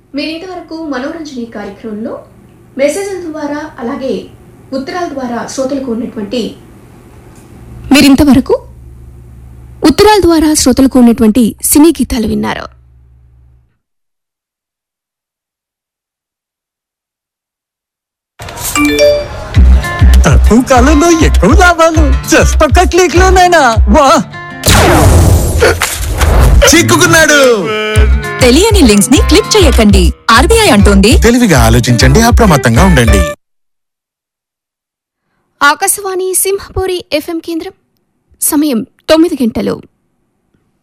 మీరు ఇంతవరకు మనోరంజని కార్యక్రమంలో మెసేజ్ల ద్వారా అలాగే ఉత్తరాల ద్వారా శ్రోతలకు ఉన్నటువంటి మీరింతవరకు ఉత్తరాల ద్వారా శ్రోతలకు ఉన్నటువంటి సినీ గీతాలు విన్నారు తక్కువ కాలంలో ఎక్కువ లాభాలు జస్ట్ ఒక్క క్లిక్ లోనైనా వా చిక్కుకున్నాడు తెలియని లింక్స్ ని క్లిక్ చేయకండి ఆర్బీఐ అంటోంది తెలివిగా ఆలోచించండి అప్రమత్తంగా ఉండండి ఆకాశవాణి సింహపూరి ఎఫ్ఎం కేంద్రం సమయం తొమ్మిది గంటలు